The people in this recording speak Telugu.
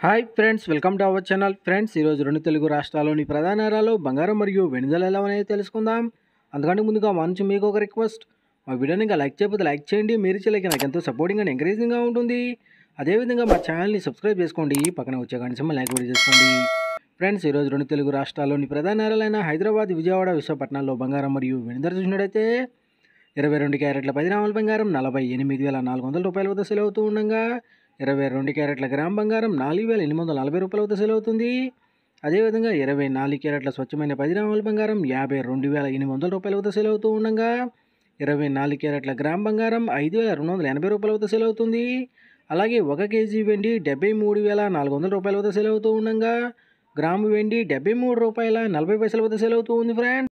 hi friends welcome to our channel friends ఈరోజు రెండు తెలుగు రాష్ట్రాల్లోని ప్రధాన నగరాల్లో బంగారం మరియు వెండి ధరలు ఎలా ఉన్నాయో తెలుసుకుందాం అందుకంటే ముందుగా మా నుంచి మీకు ఒక రిక్వెస్ట్ మా వీడియోని ఇంకా లైక్ చేయకపోతే లైక్ చేయండి మీరు చేయలేక నాకు ఎంతో సపోర్టింగ్ అండ్ ఎంకరేజింగ్గా ఉంటుంది అదేవిధంగా మా ఛానల్ని సబ్స్క్రైబ్ చేసుకోండి పక్కన వచ్చే గంట సింబల్ లైక్ కూడా చేసుకోండి ఫ్రెండ్స్ ఈరోజు రెండు తెలుగు రాష్ట్రాల్లోని ప్రధాన నగరాలైన హైదరాబాద్ విజయవాడ విశాఖపట్నాల్లో బంగారం మరియు వెండి ధర చూసినట్టయితే ఇరవై రెండు క్యారెట్ల పది గ్రాముల బంగారం నలభై ఎనిమిది వేల నాలుగు వందల రూపాయల వద్ద సేల్ అవుతూ ఉండగా ఇరవై రెండు క్యారెట్ల గ్రామ్ బంగారం నాలుగు వేల ఎనిమిది వందల నలభై రూపాయల వద్ద సేల్ అవుతుంది అదేవిధంగా ఇరవై నాలుగు క్యారెట్ల స్వచ్ఛమైన పది గ్రాముల బంగారం యాభై రెండు వేల ఎనిమిది వందల రూపాయల వద్ద సేల్ అవుతూ ఉండగా ఇరవై నాలుగు క్యారెట్ల గ్రామ్ బంగారం ఐదు వేల రెండు వందల ఎనభై రూపాయల వద్ద సేల్ అవుతుంది అలాగే ఒక కేజీ వెండి డెబ్బై మూడు వేల నాలుగు వందల రూపాయల వద్ద సేల్ అవుతూ ఉండగా గ్రాము వెండి డెబ్బై మూడు రూపాయల నలభై పైసల వద్ద సేల్ అవుతూ ఉంది ఫ్రెండ్స్